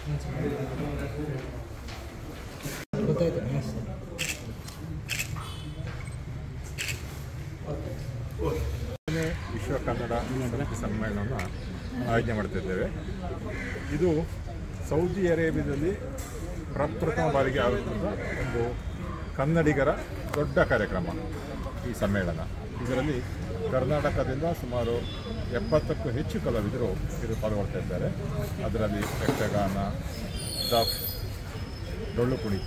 ಗೊತ್ತಾಯ್ತು ಎಸ್ ಎರಡನೇ ವಿಶ್ವ ಕನ್ನಡ ಸಾಹಿತ್ಯ ಸಮ್ಮೇಳನವನ್ನು ಆಯೋಜನೆ ಮಾಡ್ತಿದ್ದೇವೆ ಇದು ಸೌದಿ ಅರೇಬಿಯಾದಲ್ಲಿ ಪ್ರಪ್ರಥಮ ಬಾರಿಗೆ ಆಗುತ್ತಿದ್ದ ಒಂದು ಕನ್ನಡಿಗರ ದೊಡ್ಡ ಕಾರ್ಯಕ್ರಮ ಈ ಸಮ್ಮೇಳನ ಇದರಲ್ಲಿ ಕರ್ನಾಟಕದಿಂದ ಸುಮಾರು ಎಪ್ಪತ್ತಕ್ಕೂ ಹೆಚ್ಚು ಕಲಾವಿದರು ಇದು ಪಾಲ್ಗೊಳ್ತಾ ಇದ್ದಾರೆ ಅದರಲ್ಲಿ ಯಕ್ಷಗಾನ ದಫ್ ಡೊಳ್ಳು ಕುಣಿತ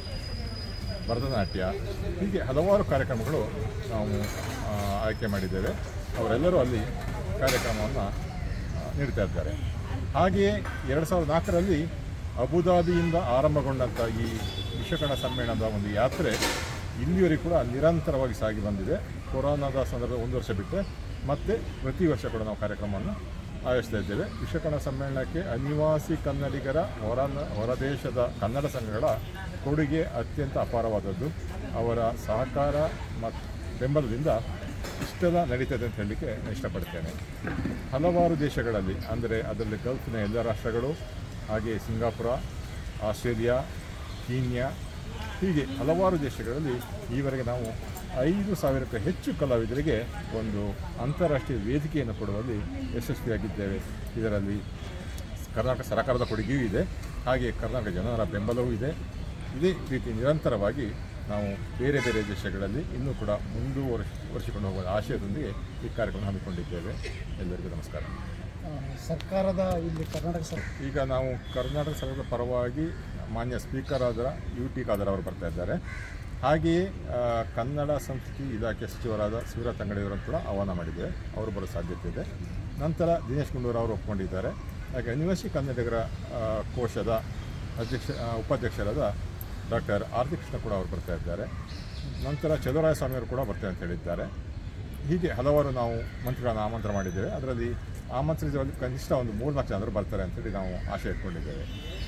ಭರತನಾಟ್ಯ ಹೀಗೆ ಹಲವಾರು ಕಾರ್ಯಕ್ರಮಗಳು ನಾವು ಆ, ಆಯ್ಕೆ ಮಾಡಿದ್ದೇವೆ ಅವರೆಲ್ಲರೂ ಅಲ್ಲಿ ಕಾರ್ಯಕ್ರಮವನ್ನು ನೀಡ್ತಾ ಇದ್ದಾರೆ ಹಾಗೆಯೇ ಎರಡು ಸಾವಿರದ ನಾಲ್ಕರಲ್ಲಿ ಅಬುದಾಬಿಯಿಂದ ಆರಂಭಗೊಂಡಂಥ ಈ ವಿಶ್ವಕರ್ಣ ಸಮ್ಮೇಳನದ ಒಂದು ಯಾತ್ರೆ ಇಲ್ಲಿವರೆಗೂ ಕೂಡ ನಿರಂತರವಾಗಿ ಸಾಗಿ ಬಂದಿದೆ ಕೊರೋನಾದ ಸಂದರ್ಭ ಒಂದು ವರ್ಷ ಬಿಟ್ಟರೆ ಮತ್ತೆ ಪ್ರತಿ ವರ್ಷ ಕೂಡ ನಾವು ಕಾರ್ಯಕ್ರಮವನ್ನು ಆಯೋಜಿಸ್ತಾ ಇದ್ದೇವೆ ವಿಶ್ವಕರ್ಣ ಸಮ್ಮೇಳನಕ್ಕೆ ಅನಿವಾಸಿ ಕನ್ನಡಿಗರ ಹೊರ ಹೊರದೇಶದ ಕನ್ನಡ ಸಂಘಗಳ ಕೊಡುಗೆ ಅತ್ಯಂತ ಅಪಾರವಾದದ್ದು ಅವರ ಸಹಕಾರ ಮತ್ತು ಬೆಂಬಲದಿಂದ ಇಷ್ಟೆಲ್ಲ ನಡೀತದೆ ಅಂತ ಹೇಳಲಿಕ್ಕೆ ನಾನು ಇಷ್ಟಪಡ್ತೇನೆ ಹಲವಾರು ದೇಶಗಳಲ್ಲಿ ಅಂದರೆ ಅದರಲ್ಲಿ ಗಲ್ಫ್ನ ಎಲ್ಲ ರಾಷ್ಟ್ರಗಳು ಹಾಗೆ ಸಿಂಗಾಪುರ ಆಸ್ಟ್ರೇಲಿಯಾ ಕೀನ್ಯಾ ಹೀಗೆ ಹಲವಾರು ದೇಶಗಳಲ್ಲಿ ಈವರೆಗೆ ನಾವು ಐದು ಸಾವಿರಕ್ಕೂ ಹೆಚ್ಚು ಕಲಾವಿದರಿಗೆ ಒಂದು ಅಂತಾರಾಷ್ಟ್ರೀಯ ವೇದಿಕೆಯನ್ನು ಕೊಡುವಲ್ಲಿ ಯಶಸ್ವಿಯಾಗಿದ್ದೇವೆ ಇದರಲ್ಲಿ ಕರ್ನಾಟಕ ಸರ್ಕಾರದ ಕೊಡುಗೆಯೂ ಇದೆ ಹಾಗೆ ಕರ್ನಾಟಕ ಜನರ ಬೆಂಬಲವೂ ಇದೆ ಇದೇ ರೀತಿ ನಿರಂತರವಾಗಿ ನಾವು ಬೇರೆ ಬೇರೆ ದೇಶಗಳಲ್ಲಿ ಇನ್ನೂ ಕೂಡ ಮುಂದುವರಿಸಿಕೊಂಡು ಹೋಗುವ ಆಶಯದೊಂದಿಗೆ ಈ ಕಾರ್ಯಕ್ರಮ ಹಮ್ಮಿಕೊಂಡಿದ್ದೇವೆ ಎಲ್ಲರಿಗೂ ನಮಸ್ಕಾರ ಸರ್ಕಾರದ ಇಲ್ಲಿ ಕರ್ನಾಟಕ ಸರ್ ಈಗ ನಾವು ಕರ್ನಾಟಕ ಸರ್ಕಾರದ ಪರವಾಗಿ ಮಾನ್ಯ ಸ್ಪೀಕರ್ ಆದ ಯು ಟಿ ಖಾದರ್ ಅವರು ಬರ್ತಾ ಇದ್ದಾರೆ ಹಾಗೆಯೇ ಆ, ಕನ್ನಡ ಸಂಸ್ಕೃತಿ ಇಲಾಖೆ ಸಚಿವರಾದ ಶಿವರಾಜ್ ತಂಗಡಿಯವರನ್ನು ಕೂಡ ಆಹ್ವಾನ ಮಾಡಿದ್ದೇವೆ ಅವರು ಬರೋ ಸಾಧ್ಯತೆ ಇದೆ ನಂತರ ದಿನೇಶ್ ಗುಂಡೂರು ಅವರು ಒಪ್ಕೊಂಡಿದ್ದಾರೆ ಹಾಗೆ ಅನಿವಾಸಿ ಕನ್ನಡಿಗರ ಆ, ಕೋಶದ ಅಧ್ಯಕ್ಷ ಆ, ಉಪಾಧ್ಯಕ್ಷರಾದ ಡಾಕ್ಟರ್ ಆರ್ತಿ ಕೃಷ್ಣ ಕೂಡ ಅವರು ಬರ್ತಾ ಇದ್ದಾರೆ ನಂತರ ಚಲುವರಾಯ ಸ್ವಾಮಿಯವರು ಕೂಡ ಬರ್ತಾರೆ ಅಂತ ಹೇಳಿದ್ದಾರೆ ಹೀಗೆ ಹಲವಾರು ನಾವು ಮಂತ್ರಿಗಳನ್ನು ಆಮಂತ್ರಣ ಮಾಡಿದ್ದೇವೆ ಅದರಲ್ಲಿ ಆಮಂತ್ರಿತರಲ್ಲಿ ಕನಿಷ್ಠ ಒಂದು ಮೂರ್ನಾಲ್ಕು ಜನರು ಬರ್ತಾರೆ ಅಂತೇಳಿ ನಾವು ಆಶೆ ಇಟ್ಕೊಂಡಿದ್ದೇವೆ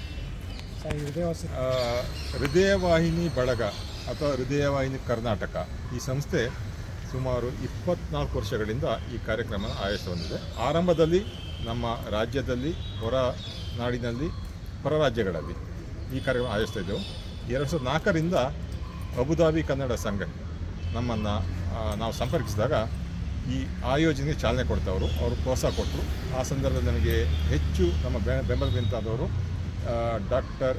ಸರ್ ಹೃದಯವಾಸಿ ಆ, ಹೃದಯವಾಹಿನಿ ಬಳಗ ಅಥವಾ ಹೃದಯವಾಹಿನಿ ಕರ್ನಾಟಕ ಈ ಸಂಸ್ಥೆ ಸುಮಾರು ಇಪ್ಪತ್ನಾಲ್ಕು ವರ್ಷಗಳಿಂದ ಈ ಕಾರ್ಯಕ್ರಮ ಆಯೋಜಿಸಿ ಬಂದಿದೆ ಆರಂಭದಲ್ಲಿ ನಮ್ಮ ರಾಜ್ಯದಲ್ಲಿ ಹೊರ ನಾಡಿನಲ್ಲಿ ಹೊರ ರಾಜ್ಯಗಳಲ್ಲಿ ಈ ಕಾರ್ಯಕ್ರಮ ಆಯೋಜಿಸ್ತಾ ಇದ್ದೆವು ಎರಡು ಸಾವಿರದ ನಾಲ್ಕರಿಂದ ಅಬುದಾಬಿ ಕನ್ನಡ ಸಂಘ ನಮ್ಮನ್ನು ನಾವು ಸಂಪರ್ಕಿಸಿದಾಗ ಈ ಆಯೋಜನೆಗೆ ಚಾಲನೆ ಕೊಡ್ತವರು ಅವರು ಪ್ರೋತ್ಸಾಹ ಕೊಟ್ಟರು ಆ ಸಂದರ್ಭದಲ್ಲಿ ನಮಗೆ ಹೆಚ್ಚು ನಮ್ಮ ಬೆ ಬೆಂಬಲದಿಂತಾದವರು ಡಾಕ್ಟರ್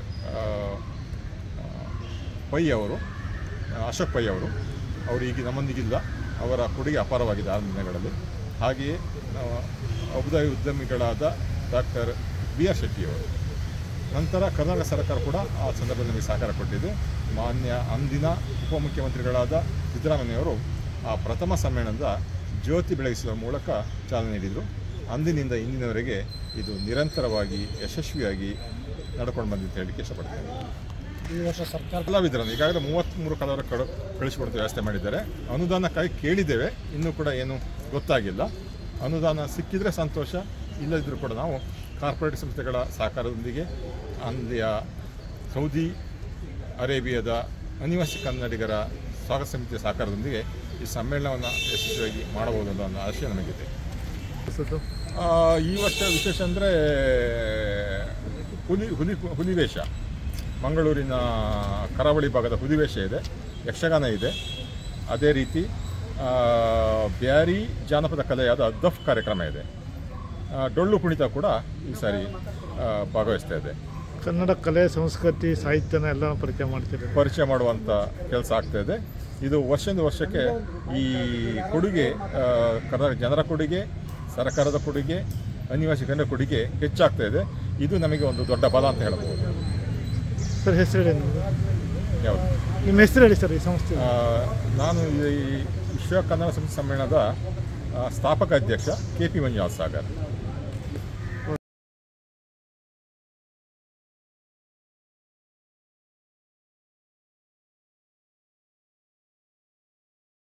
ಪೈ ಅವರು ಆ, ಅಶೋಕ್ ಪೈ ಅವರು ಅವರು ಈಗ ನಮ್ಮೊಂದಿಗಿಲ್ಲ ಅವರ ಕೊಡುಗೆ ಅಪಾರವಾಗಿದೆ ಆ ದಿನಗಳಲ್ಲಿ ಹಾಗೆಯೇ ನಾವು ಅಬುದಾಬಿ ಉದ್ಯಮಿಗಳಾದ ಡಾಕ್ಟರ್ ಬಿ ಆರ್ ಶೆಟ್ಟಿಯವರು ನಂತರ ಕರ್ನಾಟಕ ಸರ್ಕಾರ ಕೂಡ ಆ ಸಂದರ್ಭದಲ್ಲಿ ನಮಗೆ ಸಹಕಾರ ಕೊಟ್ಟಿದೆ ಮಾನ್ಯ ಅಂದಿನ ಉಪಮುಖ್ಯಮಂತ್ರಿಗಳಾದ ಸಿದ್ದರಾಮಯ್ಯವರು ಆ ಪ್ರಥಮ ಸಮ್ಮೇಳನದ ಜ್ಯೋತಿ ಬೆಳಗಿಸುವ ಮೂಲಕ ಚಾಲನೆ ನೀಡಿದರು ಅಂದಿನಿಂದ ಇಂದಿನವರೆಗೆ ಇದು ನಿರಂತರವಾಗಿ ಯಶಸ್ವಿಯಾಗಿ ನಡ್ಕೊಂಡು ಬಂದಿದೆ ಅಂತ ಹೇಳಲಿಕ್ಕೆ ಇಷ್ಟಪಡ್ತೇನೆ ಈ ವರ್ಷ ಸರ್ಕಾರ ಕಲಾವಿದರನ್ನು ಈಗಾಗಲೇ ಮೂವತ್ತ್ಮೂರು ಕಲಾವಿದರ ಕಳ ಕಳಿಸಿಕೊಡುವ ವ್ಯವಸ್ಥೆ ಮಾಡಿದ್ದಾರೆ ಅನುದಾನಕ್ಕಾಗಿ ಕೇಳಿದ್ದೇವೆ ಇನ್ನೂ ಕೂಡ ಏನು ಗೊತ್ತಾಗಿಲ್ಲ ಅನುದಾನ ಸಿಕ್ಕಿದರೆ ಸಂತೋಷ ಇಲ್ಲದಿದ್ದರೂ ಕೂಡ ನಾವು ಕಾರ್ಪೊರೇಟ್ ಸಂಸ್ಥೆಗಳ ಸಹಕಾರದೊಂದಿಗೆ ಅಲ್ಲಿಯ ಸೌದಿ ಅರೇಬಿಯಾದ ಅನಿವಾಸಿ ಕನ್ನಡಿಗರ ಸ್ವಾಗತ ಸಮಿತಿಯ ಸಹಕಾರದೊಂದಿಗೆ ಈ ಸಮ್ಮೇಳನವನ್ನು ಯಶಸ್ವಿಯಾಗಿ ಮಾಡಬಹುದು ಅನ್ನೋ ಒಂದು ಆಶಯ ನಮಗಿದೆ ಆ, ಈ ವರ್ಷ ವಿಶೇಷ ಅಂದರೆ ಹುಲಿ ಹುಲಿ ಹುಲಿವೇಷ ಮಂಗಳೂರಿನ ಕರಾವಳಿ ಭಾಗದ ಹುಲಿವೇಷ ಇದೆ ಯಕ್ಷಗಾನ ಇದೆ ಅದೇ ರೀತಿ ಆ, ಬ್ಯಾರಿ ಜಾನಪದ ಕಲೆಯಾದ ದಫ್ ಕಾರ್ಯಕ್ರಮ ಇದೆ ಆ, ಡೊಳ್ಳು ಕುಣಿತ ಕೂಡ ಈ ಸಾರಿ ಆ, ಭಾಗವಹಿಸ್ತಾ ಇದೆ ಕನ್ನಡ ಕಲೆ ಸಂಸ್ಕೃತಿ ಸಾಹಿತ್ಯನ ಎಲ್ಲ ಪರಿಚಯ ಮಾಡ್ತೀರಿ ಪರಿಚಯ ಮಾಡುವಂಥ ಕೆಲಸ ಆಗ್ತಾ ಇದೆ ಇದು ವರ್ಷದಿಂದ ವರ್ಷಕ್ಕೆ ಈ ಕೊಡುಗೆ ಆ, ಕರ್ನಾಟಕ ಜನರ ಕೊಡುಗೆ ಸರ್ಕಾರದ ಕೊಡುಗೆ ಅನಿವಾಸಿ ಕನ್ನಡ ಕೊಡುಗೆ ಹೆಚ್ಚಾಗ್ತಾ ಇದೆ ಇದು ನಮಗೆ ಒಂದು ದೊಡ್ಡ ಬಲ ಅಂತ ಹೇಳ್ಬೋದು ಸರ್ ಹೆಸರು ಹೇಳಿ ನಿಮ್ಮದು ಯಾವುದು ನಿಮ್ಮ ಹೆಸರು ಹೇಳಿ ಸರ್ ಈ ಸಂಸ್ಥೆ ಆ, ನಾನು ಈ ವಿಶ್ವ ಕನ್ನಡ ಸಂಸ್ಥೆ ಸಮ್ಮೇಳನದ ಆ, ಸ್ಥಾಪಕ ಅಧ್ಯಕ್ಷ ಕೆ ಪಿ ಮಂಜುನಾಥ್ ಸಾಗರ್